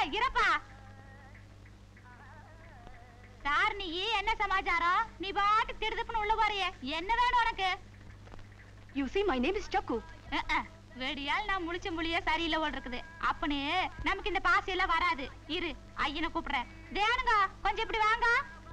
இருப்பா சார் நீ என்ன சமாச்சாரம் நீ பாட்டு திடுதுப்புன்னு உள்ள போறியே என்ன வேணும் உனக்கு you see my name is Chakku. Ah, ah. வெடியால் நான் முழிச்ச முழிய சரியில்லை போல் இருக்குது அப்பனே நமக்கு இந்த பாசி எல்லாம் வராது இரு ஐயனை கூப்பிடுறேன் தேனுங்க கொஞ்சம் இப்படி வாங்க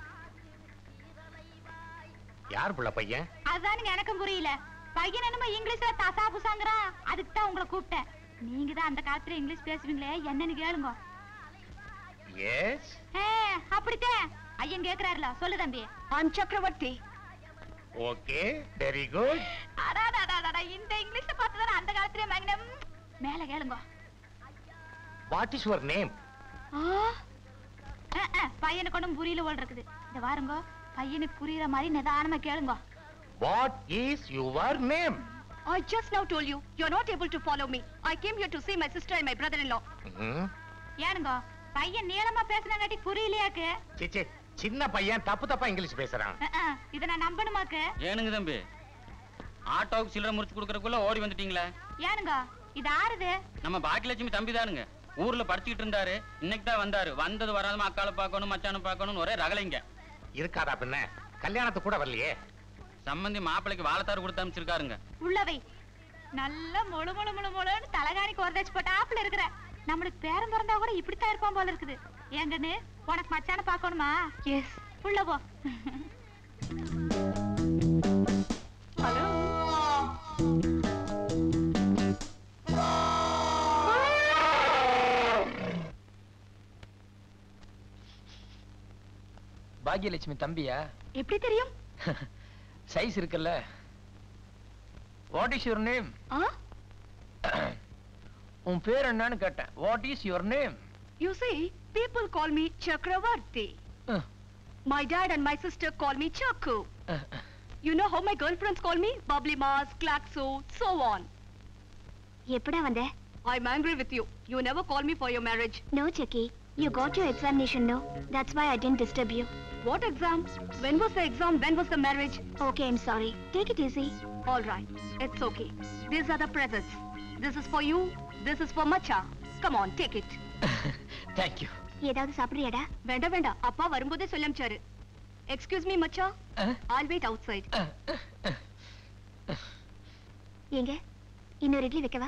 யார் புள்ள பையன் அதுதானுங்க எனக்கும் புரியல பையன் என்னமோ இங்கிலீஷ்ல தசா புசாங்கிறான் அதுக்கு தான் உங்களை கூப்பிட்டேன் நீங்க தான் அந்த காலத்துல இங்கிலீஷ் பேசுவீங்களே என்னன்னு கேளுங்க எஸ் ஏ, அப்படித்தான் ஐயன் கேக்குறாருல சொல்லு தம்பி I'm Chakravarti. Okay very good அடாடாடாடா, இந்த இங்கிலீஷ பார்த்து தானே அந்த காலத்திலே மங்கனம் மேல கேளுங்க what is your name ah, ah, பையனுக்கு ஒண்ணும் புரியல போல் இருக்குது இந்த வாருங்க பையனுக்கு புரியுற மாதிரி நிதானமா கேளுங்க what is your name I just now told you you're not able to follow me. I came here to see my sister and my brother-in-law. ஏனுங்க பையன் நீளமா பேசுனங்காட்டி புரியலையாக்கு சிச்சி சின்ன பையன் தப்பு தப்பா இங்கிலீஷ் பேசுறான் அஹ், அஹ், இத நான் நம்பணுமாக்கு ஏனுங்க தம்பி ஆட்டோவுக்கு சில்லறை முறிச்சு கொடுக்கறதுக்குள்ள ஓடி வந்துட்டீங்களே ஏனுங்க இது ஆறுது நம்ம பாக்கியலட்சுமி தம்பி தானுங்க ஊர்ல படிச்சுக்கிட்டு இருந்தாரு இன்னைக்கு தான் வந்தாரு வந்தது வராதமா அக்காளை பார்க்கணும் மச்சானை பார்க்கணும்னு ஒரே ரகலைங்க இருக்காதா பின்ன கல்யாணத்துக்கு கூட வரலையே சம்பந்தி மாப்பிள்ளைக்கு வாழைத்தாறு கொடுத்து அனுப்பிச்சிருக்காருங்க உள்ளவை நல்ல முழு முழு முழு முழுன்னு தலகாணிக்கு ஒரு தச்சு போட்டாப்புல இருக்கிற நம்மளுக்கு பேரம் பிறந்தா கூட இப்படித்தான் இருப்பான் போல இருக்குது ஏங்கன்னு உனக்கு மச்சான பாக்கணுமா Yes. உள்ள போ Hello. பாக்யலட்சுமி தம்பியா எப்படி தெரியும் சைஸ் இருக்குல்ல வாட் இஸ் யுவர் நேம் ஆ உன் பேர் என்னன்னு கேட்டேன் what is your name You see, people call me Chakravarti. My dad and my sister call me Chakku. You know how my girlfriends call me? Bubbly Mars, Klaxo, so on. எப்படா வந்த I'm angry with you. You never call me for your marriage. No செக்கி you got you examination no that's why I didn't disturb you What exam? When was the exam? When was the marriage? Okay I'm sorry take it easy All right, it's okay. These are the presents. This is for you. This is for Macha. Come on, take it. Thank you ஏதாவது சாப்பிடுறியாடா வேண்டாம் வேண்டாம் அப்பா வரும்போதே சொல்லி அனுப்பிச்சாரு excuse me மச்சா all wait outside ஏங்க இன்னொரு இட்லி வைக்கவா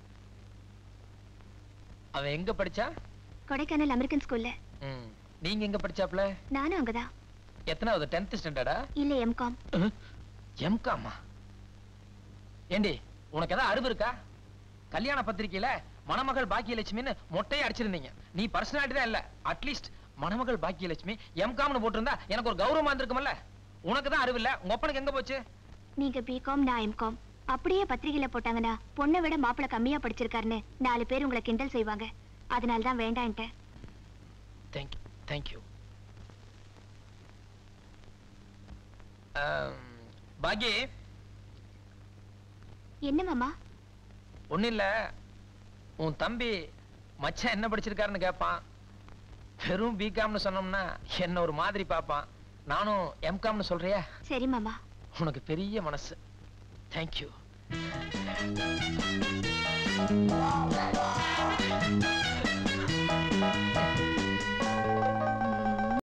அவன் எங்க படிச்சா கொடைக்கானல் அமெரிக்கன் ஸ்கூல்ல ம். நீங்க எங்க படிச்சாப்ல நானும் அங்கதான் எத்தனாவது டென்த் ஸ்டாண்டர்டா இல்ல எம்காம் எம்காமா ஏண்டி உனக்கு ஏதாவது அறிவு இருக்கா கல்யாண பத்திரிக்கையில மணமகள் பாக்கியலட்சுமின்னு மொட்டையை அடிச்சிருந்தீங்க நீ பர்சனாலிட்டி தான் இல்ல அட்லீஸ்ட் மணமகள் பாக்கியலட்சுமி எம்காம்னு போட்டிருந்தா எனக்கு ஒரு கௌரவமா இருந்திருக்கும்ல உனக்கு தான் அறிவு இல்ல உங்க ஒப்பனுக்கு எங்க போச்சு நீங்க பிகாம் நான் எம்காம் அப்படியே பத்திரிகையில போட்டாங்கன்னா பொண்ணை விட மாப்பிளை கம்மியா படிச்சிருக்காருன்னு நாலு பேர் உங்களை கிண்டல் செய்வாங்க அதனால தான் வேண்டான்ட்டேன் தேங்க்யூ தேங்க்யூ பாக்கி என்ன மாமா ஒண்ணும் இல்ல உன் தம்பி மச்சான் என்ன படிச்சிருக்காருன்னு கேட்பான் வெறும் பிகாம்னு சொன்னோம்னா என்ன ஒரு மாதிரி பார்ப்பான் நானும் எம்காம்னு சொல்றியா சரி மாமா உனக்கு பெரிய மனசு தேங்க்யூ ஆ